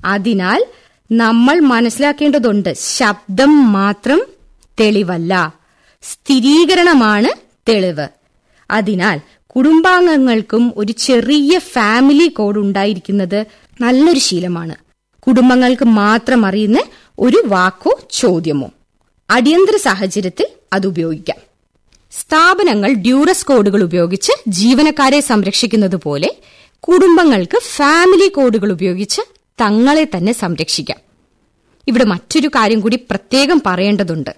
അതിനാൽ നമ്മൾ മനസ്സിലാക്കേണ്ടതുണ്ട് ശബ്ദം മാത്രം തെളിവല്ല സ്ഥിരീകരണമാണ് തെളിവ് അതിനാൽ കുടുംബാംഗങ്ങൾക്കും ഒരു ചെറിയ ഫാമിലി കോഡ് ഉണ്ടായിരിക്കുന്നത് നല്ലൊരു ശീലമാണ് കുടുംബങ്ങൾക്ക് മാത്രം അറിയുന്ന ഒരു വാക്കോ ചോദ്യമോ അടിയന്തര സാഹചര്യത്തിൽ അത് ഉപയോഗിക്കാം സ്ഥാപനങ്ങൾ ഡ്യൂറസ് കോഡുകൾ ഉപയോഗിച്ച് ജീവനക്കാരെ സംരക്ഷിക്കുന്നത് പോലെ കുടുംബങ്ങൾക്ക് ഫാമിലി കോഡുകൾ ഉപയോഗിച്ച് തങ്ങളെ തന്നെ സംരക്ഷിക്കാം ഇവിടെ മറ്റൊരു കാര്യം കൂടി പ്രത്യേകം പറയേണ്ടതുണ്ട്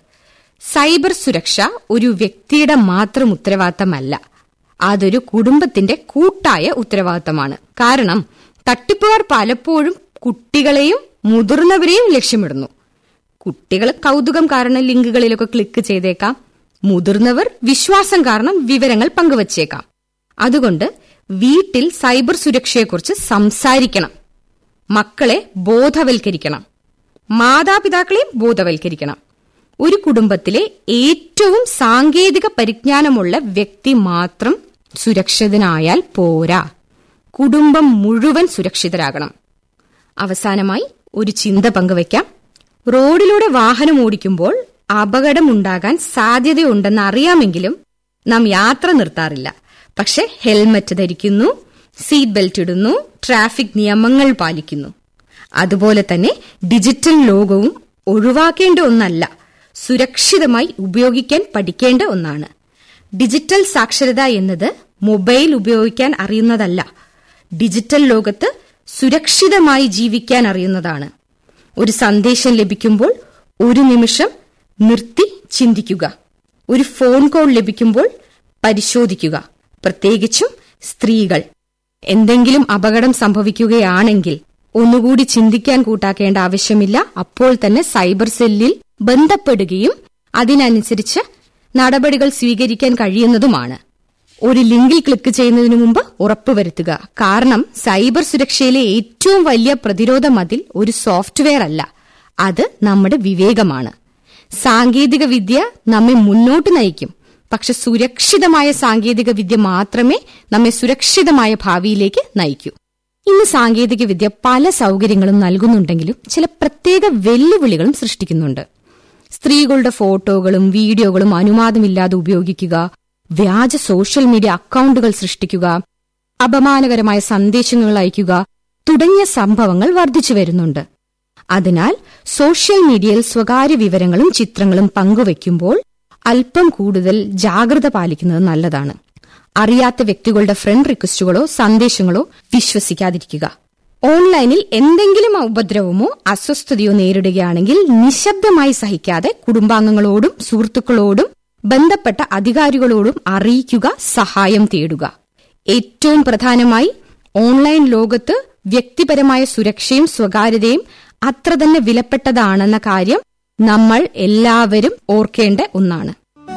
സൈബർ സുരക്ഷ ഒരു വ്യക്തിയുടെ മാത്രം ഉത്തരവാദിത്തമല്ല അതൊരു കുടുംബത്തിന്റെ കൂട്ടായ ഉത്തരവാദിത്തമാണ് കാരണം തട്ടിപ്പുകാർ പലപ്പോഴും കുട്ടികളെയും മുതിർന്നവരെയും ലക്ഷ്യമിടുന്നു കുട്ടികൾ കൗതുകം കാരണം ലിങ്കുകളിലൊക്കെ ക്ലിക്ക് ചെയ്തേക്കാം മുതിർന്നവർ വിശ്വാസം കാരണം വിവരങ്ങൾ പങ്കുവച്ചേക്കാം അതുകൊണ്ട് വീട്ടിൽ സൈബർ സുരക്ഷയെക്കുറിച്ച് സംസാരിക്കണം മക്കളെ ബോധവൽക്കരിക്കണം മാതാപിതാക്കളെയും ബോധവൽക്കരിക്കണം ഒരു കുടുംബത്തിലെ ഏറ്റവും സാങ്കേതിക പരിജ്ഞാനമുള്ള വ്യക്തി മാത്രം സുരക്ഷിതനായാൽ പോരാ കുടുംബം മുഴുവൻ സുരക്ഷിതരാകണം അവസാനമായി ഒരു ചിന്ത പങ്കുവയ്ക്കാം റോഡിലൂടെ വാഹനം ഓടിക്കുമ്പോൾ അപകടമുണ്ടാകാൻ സാധ്യതയുണ്ടെന്ന് അറിയാമെങ്കിലും നാം യാത്ര നിർത്താറില്ല പക്ഷെ ഹെൽമറ്റ് ധരിക്കുന്നു സീറ്റ് ബെൽറ്റ് ഇടുന്നു ട്രാഫിക് നിയമങ്ങൾ പാലിക്കുന്നു അതുപോലെ തന്നെ ഡിജിറ്റൽ ലോകവും ഒഴിവാക്കേണ്ട ഒന്നല്ല സുരക്ഷിതമായി ഉപയോഗിക്കാൻ പഠിക്കേണ്ട ഒന്നാണ് ഡിജിറ്റൽ സാക്ഷരത എന്നത് മൊബൈൽ ഉപയോഗിക്കാൻ അറിയുന്നതല്ല ഡിജിറ്റൽ ലോകത്ത് സുരക്ഷിതമായി ജീവിക്കാൻ അറിയുന്നതാണ് ഒരു സന്ദേശം ലഭിക്കുമ്പോൾ ഒരു നിമിഷം നിർത്തി ചിന്തിക്കുക ഒരു ഫോൺ കോൾ ലഭിക്കുമ്പോൾ പരിശോധിക്കുക പ്രത്യേകിച്ചും സ്ത്രീകൾ എന്തെങ്കിലും അപകടം സംഭവിക്കുകയാണെങ്കിൽ ഒന്നുകൂടി ചിന്തിക്കാൻ കൂട്ടാക്കേണ്ട ആവശ്യമില്ല അപ്പോൾ തന്നെ സൈബർ സെല്ലിൽ ബന്ധപ്പെടുകയും അതിനനുസരിച്ച് നടപടികൾ സ്വീകരിക്കാൻ കഴിയുന്നതുമാണ് ഒരു ലിങ്കിൽ ക്ലിക്ക് ചെയ്യുന്നതിനു മുമ്പ് ഉറപ്പുവരുത്തുക കാരണം സൈബർ സുരക്ഷയിലെ ഏറ്റവും വലിയ പ്രതിരോധ മതിൽ ഒരു സോഫ്റ്റ്വെയർ അല്ല അത് നമ്മുടെ വിവേകമാണ് സാങ്കേതിക വിദ്യ നമ്മെ മുന്നോട്ട് നയിക്കും പക്ഷെ സുരക്ഷിതമായ സാങ്കേതിക വിദ്യ മാത്രമേ നമ്മെ സുരക്ഷിതമായ ഭാവിയിലേക്ക് നയിക്കൂ ഇന്ന് സാങ്കേതിക വിദ്യ പല സൗകര്യങ്ങളും നൽകുന്നുണ്ടെങ്കിലും ചില പ്രത്യേക വെല്ലുവിളികളും സൃഷ്ടിക്കുന്നുണ്ട് സ്ത്രീകളുടെ ഫോട്ടോകളും വീഡിയോകളും അനുവാദമില്ലാതെ ഉപയോഗിക്കുക വ്യാജ സോഷ്യൽ മീഡിയ അക്കൗണ്ടുകൾ സൃഷ്ടിക്കുക അപമാനകരമായ സന്ദേശങ്ങൾ അയക്കുക തുടങ്ങിയ സംഭവങ്ങൾ വർദ്ധിച്ചു വരുന്നുണ്ട് അതിനാൽ സോഷ്യൽ മീഡിയയിൽ സ്വകാര്യ വിവരങ്ങളും ചിത്രങ്ങളും പങ്കുവയ്ക്കുമ്പോൾ അല്പം കൂടുതൽ ജാഗ്രത പാലിക്കുന്നത് നല്ലതാണ് അറിയാത്ത വ്യക്തികളുടെ ഫ്രണ്ട് റിക്വസ്റ്റുകളോ സന്ദേശങ്ങളോ വിശ്വസിക്കാതിരിക്കുക ഓൺലൈനിൽ എന്തെങ്കിലും ഉപദ്രവമോ അസ്വസ്ഥതയോ നേരിടുകയാണെങ്കിൽ നിശബ്ദമായി സഹിക്കാതെ കുടുംബാംഗങ്ങളോടും സുഹൃത്തുക്കളോടും ബന്ധപ്പെട്ട അധികാരികളോടും അറിയിക്കുക സഹായം തേടുക ഏറ്റവും പ്രധാനമായി ഓൺലൈൻ ലോകത്ത് വ്യക്തിപരമായ സുരക്ഷയും സ്വകാര്യതയും അത്ര തന്നെ വിലപ്പെട്ടതാണെന്ന കാര്യം നമ്മൾ എല്ലാവരും ഓർക്കേണ്ട ഒന്നാണ്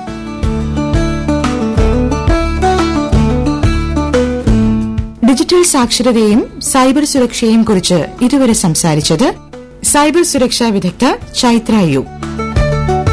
ഡിജിറ്റൽ സാക്ഷരതയും സൈബർ സുരക്ഷയും കുറിച്ച് ഇതുവരെ സംസാരിച്ചത് സൈബർ സുരക്ഷാ വിദഗ്ധ ചൈത്ര യു